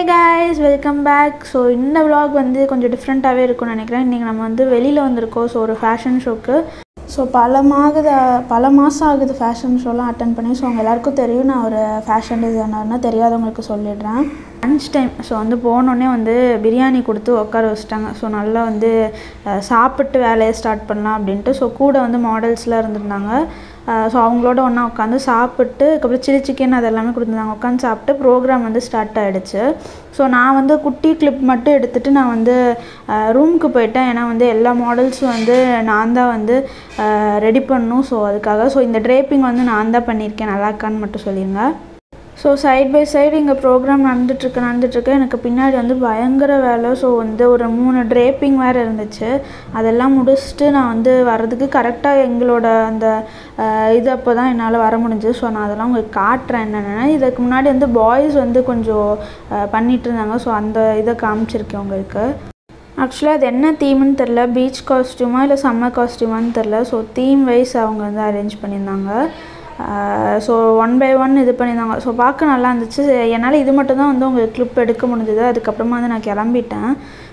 guys welcome back so இந்த vlog வந்து கொஞ்சம் டிஃப்ரெண்ட்டாகவே இருக்கும்னு நினைக்கிறேன் இன்றைக்கி நம்ம வந்து வெளியில் வந்திருக்கோம் ஸோ ஒரு ஃபேஷன் ஷோக்கு ஸோ பல மாகுது பல மாதம் ஆகுது ஃபேஷன் ஷோலாம் அட்டன் பண்ணி ஸோ அவங்க எல்லாருக்கும் தெரியும் நான் ஒரு ஃபேஷன் டிசைனர்னு தெரியாதவங்களுக்கு சொல்லிடுறேன் லன்ச் டைம் ஸோ வந்து போனோடனே வந்து பிரியாணி கொடுத்து உட்கார வச்சுட்டாங்க ஸோ நல்லா வந்து அஹ், சாப்பிட்டு வேலையை ஸ்டார்ட் பண்ணலாம் அப்படின்ட்டு ஸோ கூட வந்து மாடல்ஸ்லாம் இருந்திருந்தாங்க ஸோ அவங்களோட ஒன்றா உட்காந்து சாப்பிட்டு அதுக்கப்புறம் சில்லி சிக்கன் அது எல்லாமே கொடுத்துருந்தாங்க உட்காந்து சாப்பிட்டு ப்ரோக்ராம் வந்து ஸ்டார்ட் ஆகிடுச்சு ஸோ நான் வந்து குட்டி கிளிப் மட்டும் எடுத்துகிட்டு நான் வந்து ரூமுக்கு போயிட்டேன் ஏன்னா வந்து எல்லா மாடல்ஸும் வந்து நான் தான் வந்து ரெடி பண்ணணும் ஸோ அதுக்காக ஸோ இந்த ட்ரேப்பிங் வந்து நான் தான் பண்ணியிருக்கேன் நல்லா இருக்கான்னு மட்டும் சொல்லிடுங்க ஸோ சைட் பை சைடு இங்கே ப்ரோக்ராம் நடந்துட்டுருக்கு நடந்துட்டுருக்கு எனக்கு பின்னாடி வந்து பயங்கர வேலை ஸோ வந்து ஒரு மூணு ட்ரேப்பிங் வேறு இருந்துச்சு அதெல்லாம் முடிச்சுட்டு நான் வந்து வர்றதுக்கு கரெக்டாக எங்களோட அந்த அஹ், இது அப்போ தான் என்னால் வர முடிஞ்சது ஸோ நான் அதெல்லாம் உங்களுக்கு காட்டுறேன் என்னென்னா இதுக்கு முன்னாடி வந்து பாய்ஸ் வந்து கொஞ்சம் அஹ், பண்ணிட்டு இருந்தாங்க ஸோ அந்த இதை காமிச்சிருக்கேன் உங்களுக்கு ஆக்சுவலாக அது என்ன தீம்னு தெரில பீச் காஸ்டியூமா இல்லை சம்மர் காஸ்டியூமான்னு தெரில ஸோ தீம் வைஸ் அவங்க வந்து அரேஞ்ச் பண்ணியிருந்தாங்க ஸோ ஒன் பை ஒன் இது பண்ணியிருந்தாங்க ஸோ பார்க்க நல்லா இருந்துச்சு என்னால் இது மட்டும் தான் வந்து உங்களுக்கு கிளிப் எடுக்க முடிஞ்சது அதுக்கப்புறமா வந்து நான் கிளம்பிட்டேன்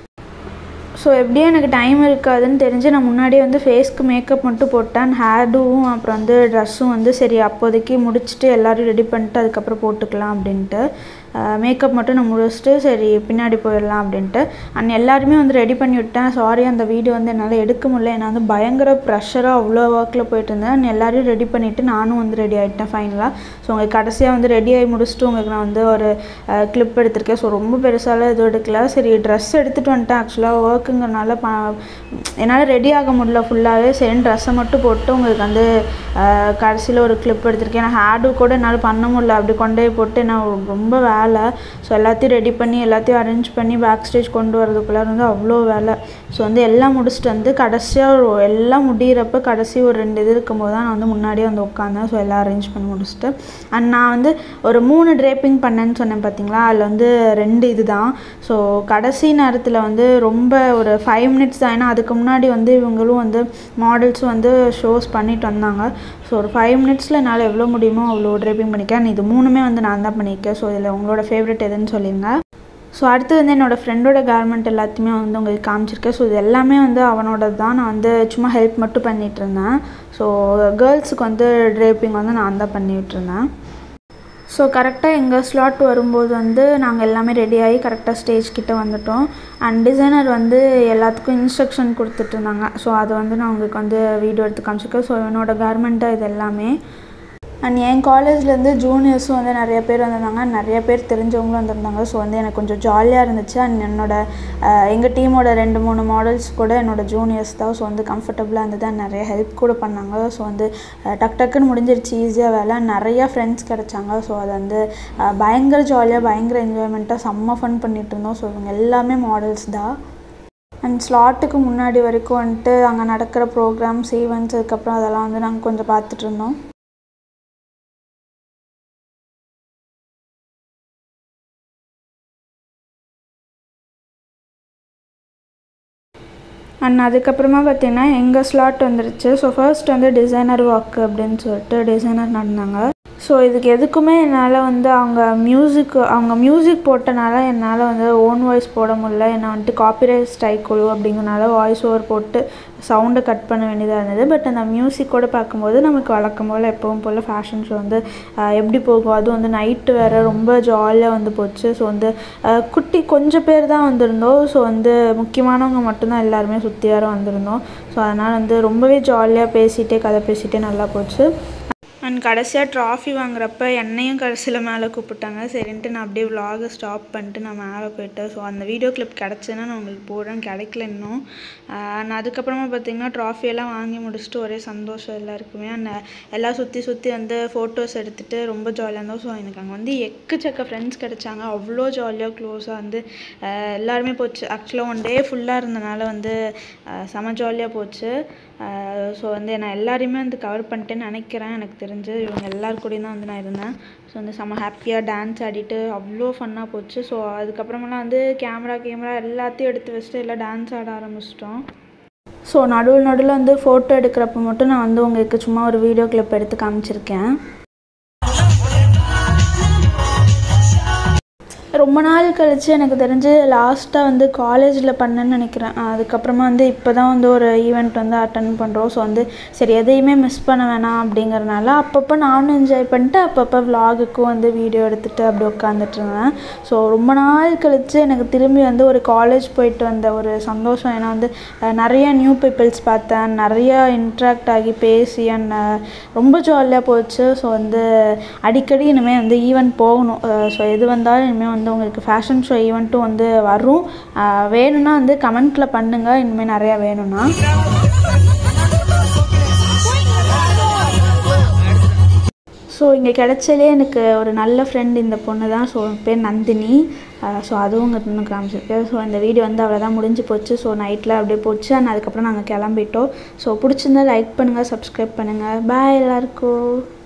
ஸோ எப்படியும் எனக்கு டைம் இருக்காதுன்னு தெரிஞ்சு நான் முன்னாடியே வந்து ஃபேஸ்க்கு மேக்கப் மட்டும் போட்டேன் ஹேர்டும் அப்புறம் வந்து ட்ரெஸ்ஸும் வந்து சரி அப்போதைக்கு முடிச்சுட்டு எல்லோரும் ரெடி பண்ணிட்டு அதுக்கப்புறம் போட்டுக்கலாம் அப்படின்ட்டு மேக்கப் மட்டும் நான் முடிச்சுட்டு சரி பின்னாடி போயிடலாம் அப்படின்ட்டு அண்ட் எல்லாருமே வந்து ரெடி பண்ணி விட்டேன் சாரி அந்த வீடியோ வந்து என்னால் எடுக்க முடியல ஏன்னா வந்து பயங்கர ப்ரெஷராக அவ்வளோ ஒர்க்கில் போயிட்டு இருந்தேன் and எல்லாரையும் ரெடி பண்ணிவிட்டு நானும் வந்து ரெடி ஆகிட்டேன் ஃபைனலாக ஸோ உங்களுக்கு கடைசியாக வந்து ரெடி ஆகி முடிச்சுட்டு உங்களுக்கு நான் வந்து ஒரு கிளிப் எடுத்திருக்கேன் ஸோ ரொம்ப பெருசாலாம் எதுவும் எடுக்கல சரி ட்ரெஸ் எடுத்துகிட்டு வந்துட்டேன் ஆக்சுவலாக ஒர்க்குங்கிறனால ப என்னால் ரெடி ஆக முடியல ஃபுல்லாகவே சரி ட்ரெஸ்ஸை மட்டும் போட்டு உங்களுக்கு வந்து கடைசியில் ஒரு கிளிப் எடுத்திருக்கேன் ஏன்னா ஹேடு கூட என்னால் பண்ண முடியல அப்படி கொண்டு போய் போட்டு நான் ரொம்ப வேலை ஸோ எல்லாத்தையும் ரெடி பண்ணி எல்லாத்தையும் அரேஞ்ச் பண்ணி பேக் ஸ்டேஜ் கொண்டு வரதுக்குள்ளே வந்து அவ்வளோ வேலை ஸோ வந்து எல்லாம் முடிச்சுட்டு வந்து கடைசியாக ஒரு எல்லாம் முடியிறப்ப கடைசி ஒரு ரெண்டு இது இருக்கும்போது தான் நான் வந்து முன்னாடியே வந்து உட்காந்தேன் ஸோ எல்லாம் அரேஞ்ச் பண்ணி முடிச்சுட்டு அண்ட் நான் வந்து ஒரு மூணு ட்ரேப்பிங் பண்ணேன்னு சொன்னேன் பார்த்தீங்களா அதில் வந்து ரெண்டு இது தான் ஸோ கடைசி நேரத்தில் வந்து ரொம்ப ஒரு ஃபைவ் மினிட்ஸ் தான் ஏன்னா அதுக்கு முன்னாடி வந்து இவங்களும் வந்து மாடல்ஸும் வந்து ஷோஸ் பண்ணிட்டு வந்தாங்க ஸோ ஒரு ஃபைவ் மினிட்ஸில் என்னால் எவ்வளோ முடியுமோ அவ்வளோ ட்ரேப்பிங் பண்ணியிருக்கேன் And இது மூணுமே வந்து நான் தான் பண்ணியிருக்கேன் ஸோ இதில் உங்களோட ஃபேவரட் எதுன்னு சொல்லிடுங்க ஸோ அடுத்து வந்து என்னோடய ஃப்ரெண்டோட கார்மெண்ட் எல்லாத்தையுமே வந்து உங்களுக்கு காமிச்சிருக்கேன் ஸோ இது எல்லாமே வந்து அவனோட தான் நான் வந்து சும்மா ஹெல்ப் மட்டும் பண்ணிகிட்டு இருந்தேன் ஸோ கேர்ள்ஸுக்கு வந்து ட்ரேப்பிங் வந்து நான் தான் பண்ணிகிட்டு இருந்தேன் ஸோ கரெக்டாக எங்கள் ஸ்லாட் வரும்போது வந்து நாங்கள் எல்லாமே ரெடி ஆகி கரெக்டாக ஸ்டேஜ் கிட்ட வந்துட்டோம் அண்ட் டிசைனர் வந்து எல்லாத்துக்கும் இன்ஸ்ட்ரக்ஷன் கொடுத்துட்டு இருந்தாங்க ஸோ அது வந்து நான் உங்களுக்கு வந்து வீடியோ எடுத்து காமிச்சிருக்கேன் ஸோ என்னோட கார்மெண்ட்டாக இது எல்லாமே அண்ட் என் காலேஜ்லேருந்து ஜூனியர்ஸும் வந்து நிறைய பேர் வந்திருந்தாங்க நிறைய பேர் தெரிஞ்சவங்களும் வந்திருந்தாங்க ஸோ வந்து எனக்கு கொஞ்சம் ஜாலியாக இருந்துச்சு அண்ட் என்னோட எங்கள் டீமோட ரெண்டு மூணு மாடல்ஸ் கூட என்னோட ஜூனியர்ஸ் தான் ஸோ வந்து கம்ஃபர்டபுளாக இருந்தது and நிறைய ஹெல்ப் கூட பண்ணாங்க ஸோ வந்து அஹ், டக் டக்குன்னு முடிஞ்சிருச்சு ஈஸியாக வேலை நிறையா ஃப்ரெண்ட்ஸ் கிடச்சாங்க ஸோ அது வந்து அஹ், பயங்கர ஜாலியாக பயங்கர என்ஜாய்மெண்ட்டாக செம்ம ஃபன் பண்ணிட்டு இருந்தோம் ஸோ இவங்க எல்லாமே மாடல்ஸ் தான் அண்ட் ஸ்லாட்டுக்கு முன்னாடி வரைக்கும் வந்துட்டு அங்கே நடக்கிற ப்ரோக்ராம்ஸ் ஈவெண்ட்ஸ் அதுக்கப்புறம் அதெல்லாம் வந்து நாங்கள் கொஞ்சம் பார்த்துட்டு இருந்தோம் அண்ட் அதுக்கப்புறமா பார்த்தீங்கன்னா எங்கள் ஸ்லாட் வந்துருச்சு ஸோ ஃபர்ஸ்ட் வந்து டிசைனர் வாக் அப்படின்னு சொல்லிட்டு டிசைனர் நடந்தாங்க ஸோ இதுக்கு எதுக்குமே என்னால் வந்து அவங்க மியூசிக் அவங்க மியூசிக் போட்டனால என்னால் வந்து ஓன் வாய்ஸ் போட முடியல என்னை வந்துட்டு காப்பிரைட் ஸ்ட்ரைக் குழு அப்படிங்கிறனால வாய்ஸ் ஓவர் போட்டு சவுண்டை கட் பண்ண வேண்டியதாக இருந்தது பட் அந்த மியூசிக்கோட பார்க்கும்போது நமக்கு வழக்கம் போல் எப்பவும் போல் ஃபேஷன் ஷோ வந்து ஆஹ், எப்படி போகும் அதுவும் வந்து நைட்டு வேறு ரொம்ப ஜாலியாக வந்து போச்சு ஸோ வந்து ஆஹ், குட்டி கொஞ்சம் பேர் தான் வந்திருந்தோம் ஸோ வந்து முக்கியமானவங்க மட்டும்தான் எல்லாருமே சுற்றி வர வந்திருந்தோம் ஸோ அதனால் வந்து ரொம்பவே ஜாலியாக பேசிகிட்டே கதை பேசிகிட்டே நல்லா போச்சு அண்ட் கடைசியாக ட்ராஃபி வாங்குறப்ப என்னையும் கடைசியில் மேலே கூப்பிட்டாங்க சரின்ட்டு நான் அப்படியே vlog ஸ்டாப் பண்ணிட்டு நான் மேலே போயிட்டேன் ஸோ அந்த வீடியோ கிளிப் கிடச்சுன்னா நான் உங்களுக்கு போடுறேன் கிடைக்கல இன்னும் அண்ட் அதுக்கப்புறமா பார்த்தீங்கன்னா trophy எல்லாம் வாங்கி முடிச்சுட்டு ஒரே சந்தோஷம் எல்லாருக்குமே அண்ட் எல்லாம் சுற்றி சுற்றி வந்து ஃபோட்டோஸ் எடுத்துகிட்டு ரொம்ப ஜாலியாக இருந்தோம் ஸோ எனக்கு அங்கே வந்து எக்கச்சக்க ஃப்ரெண்ட்ஸ் கிடைச்சாங்க அவ்வளோ ஜாலியாக க்ளோஸாக வந்து அஹ், எல்லாருமே போச்சு ஆக்சுவலாக ஒன் டே ஃபுல்லாக இருந்தனால வந்து அஹ், செம ஜாலியாக போச்சு ஸோ வந்து நான் எல்லாரையுமே வந்து கவர் பண்ணிட்டேன்னு நினைக்கிறேன் எனக்கு தெரிஞ்சு இவங்க எல்லார் கூடயும் தான் வந்து நான் இருந்தேன் ஸோ வந்து செம்ம ஹாப்பியாக டான்ஸ் ஆடிட்டு அவ்வளோ ஃபன்னாக போச்சு ஸோ அதுக்கப்புறமெல்லாம் வந்து கேமரா கேமரா எல்லாத்தையும் எடுத்து வச்சுட்டு எல்லாம் டான்ஸ் ஆட ஆரம்பிச்சிட்டோம் ஸோ நடுவில் நடுவில் வந்து ஃபோட்டோ எடுக்கிறப்ப மட்டும் நான் வந்து உங்களுக்கு சும்மா ஒரு வீடியோ கிளிப் எடுத்து காமிச்சிருக்கேன் ரொம்ப நாள் கழித்து எனக்கு தெரிஞ்சு லாஸ்ட்டாக வந்து காலேஜில் பண்ணேன்னு நினைக்கிறேன் அதுக்கப்புறமா வந்து இப்போ தான் வந்து ஒரு ஈவெண்ட் வந்து அட்டன் பண்ணுறோம் ஸோ வந்து சரி எதையுமே மிஸ் பண்ண வேணாம் அப்படிங்கிறனால அப்பப்போ நானும் என்ஜாய் பண்ணிட்டு அப்பப்போ விலாகுக்கும் வந்து வீடியோ எடுத்துகிட்டு அப்படி உட்காந்துட்டு இருந்தேன் ஸோ ரொம்ப நாள் கழித்து எனக்கு திரும்பி வந்து ஒரு காலேஜ் போயிட்டு வந்த ஒரு சந்தோஷம் ஏன்னா வந்து அஹ், நிறைய நியூ பீப்புள்ஸ் பார்த்தேன் நிறைய இன்ட்ராக்ட் ஆகி பேசி அண்ட் ரொம்ப ஜாலியாக போச்சு ஸோ வந்து அடிக்கடி இனிமேல் வந்து ஈவெண்ட் போகணும் ஸோ எது வந்தாலும் இனிமேல் வந்து உங்களுக்கு ஃபேஷன் ஷோ ஈவெண்ட்டும் வந்து வரும் அஹ், வேணும்னா வந்து கமெண்ட்டில் பண்ணுங்கள் இனிமேல் நிறையா வேணும்னா ஸோ இங்கே கிடைச்சலே எனக்கு ஒரு நல்ல ஃப்ரெண்ட் இந்த பொண்ணு தான் ஸோ பேர் நந்தினி ஸோ அதுவும் உங்கள் இன்னும் காமிச்சிருக்கு ஸோ இந்த வீடியோ வந்து அவ்வளோதான் முடிஞ்சு போச்சு ஸோ நைட்டில் அப்படியே போச்சு அண்ட் அதுக்கப்புறம் நாங்கள் கிளம்பிட்டோம் ஸோ பிடிச்சிருந்தா லைக் பண்ணுங்கள் சப்ஸ்கிரைப் பண்ணுங்கள் பாய் எல்லாருக்கும்